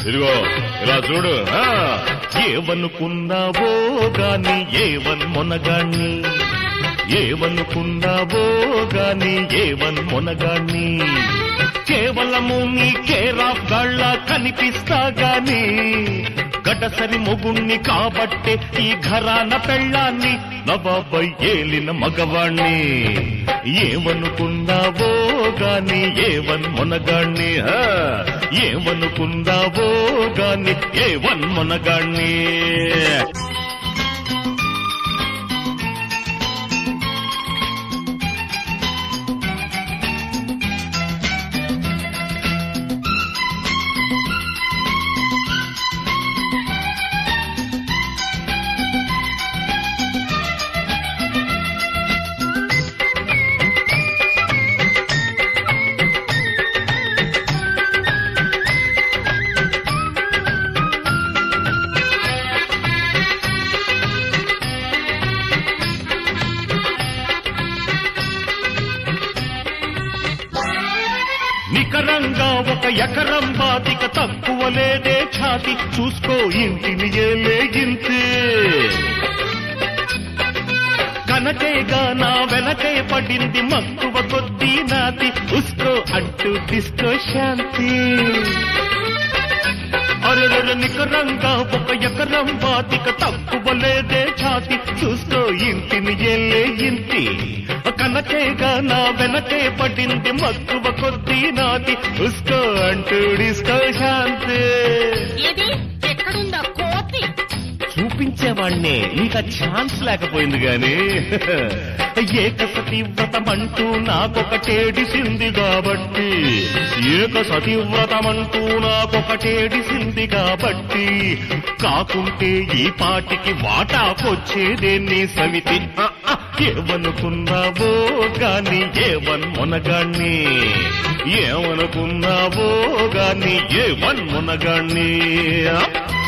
ఇదిగో ఇలా చూడు ఆ, ఏవనుకున్నావో గాని ఏవన్ మొనగాన్ని ఏవనుకున్నావో గాని ఏవన్ మొనగాన్ని కేవలము నీ కేరాఫ్ గాళ్ళ కనిపిస్తా గాని గడసరి మొగుణ్ణి కాబట్టే ఈ ఘరాన పెళ్ళాన్ని నవాబై ఏలిన మగవాణ్ణి ఏమనుకున్నావో గాని ఏవన్ మొనగాణ్ణి ఆ, ఏమనుకున్నావో గాని ఏవన్ మొనగాణ్ణి నికరంగా ఒక ఎకరం బాతిక తక్కువ లేదే ఛాతి చూసుకో ఇంటిని ఏలేగింతే కనకేగా నా వెనకే పడింది మక్కువ కొద్దీ నాది ఉస్కో అంటూ డిస్కో శాంతి అరెరెర నికరంగా ఒక ఎకరం బాతిక తక్కువ లేదే ఛాతి చూసుకో ఇంటిని ఎల్లే ఇంటి కనకేగా నా వెనకే పడింది మక్కువ కొద్దీ నాది ఉస్కో అంటూ డిస్కో శాంతి ఏది ఎక్కడుందా కోతి చూపించేవాణ్ణే ఇంకా ఛాన్స్ లేకపోయింది గాని ఏకసతి వ్రతమంటూ నాకొకటేడిసింది కాబట్టి ఏకసతి వ్రతమంటూ నాకొకటేడిసింది కాబట్టి కాకుంటే ఈ పాటికి వాటాకొచ్చేదే నీ సమితి ఆ, ఆ, ఏమనుకున్నావో గాని ఏవన్ మునగాన్ని ఏమనుకున్నావో గాని ఏవన్ మునగాన్ని ఆ?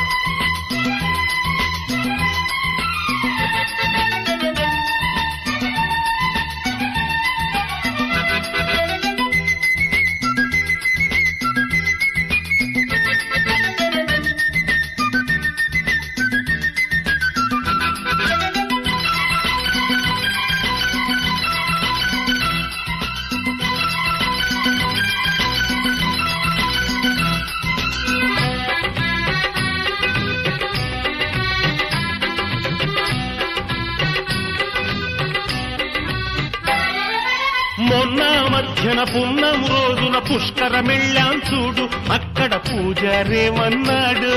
మొన్న మధ్యన పున్నం రోజున పుష్కరమెళ్ళాం చూడు అక్కడ పూజారేమన్నాడు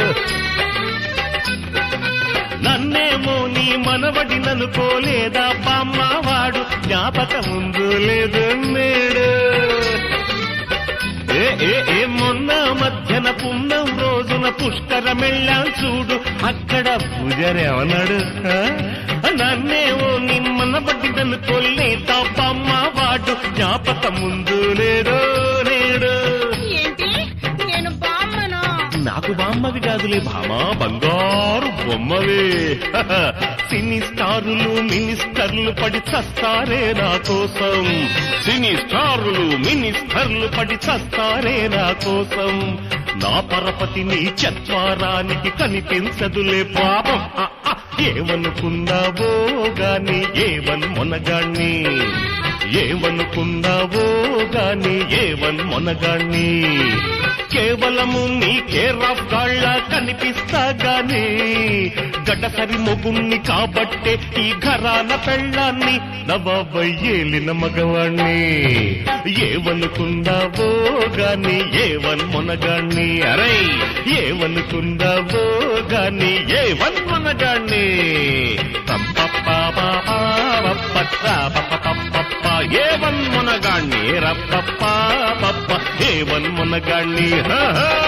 నన్నేమో నీ మనవడి ననుకోలేదా బామ్మవాడు జ్ఞాపకం ఉందో లేదో నేడు ఏ ఏ ఏ మొన్న మధ్యన పున్నం రోజున పుష్కరమెళ్ళాం చూడు అక్కడ పూజారేమన్నాడు ఆ? నన్నేమో నిమ్మన పట్టిదను కొల్లే తప్పమ్మ వాడు జ్ఞాపకం ముందు లేడో లేడో ఏంటి నేను బామ్మను నాకు బామ్మవి కాదులే భామా బంగారు బొమ్మవే సినీ స్టారులు మినిస్టర్లు పడి చస్తారే నా కోసం సినీ స్టారులు మినిస్టర్లు పడి చస్తారే నా కోసం నా పరపతి నీ చత్వారానికి కనిపించదులే పాపం ఆ, ఆ, ఏమనుకున్నావో గాని ఏవన్ మొనగాణ్ణి ఏమనుకున్నావో గాని ఏవన్ మొనగాణ్ణి కేవలము నీ కేరాఫ్ గాళ్ళ కనిపిస్తా గాని గడసరి మొగుణ్ణి కాబట్టే ఈ ఘరాన పెళ్ళాన్ని నవాబై ఏలిన మగవాణ్ణి ఏమనుకున్నావో గాని ఏవన్ మొనగాణ్ణి అరై ఏమనుకున్నావో గాని ఏవన్ మొనగాణ్ణి ఏవన్ మునగాణ్ణి రప్ప ఏవన్ మునగాణ్ణి హ హ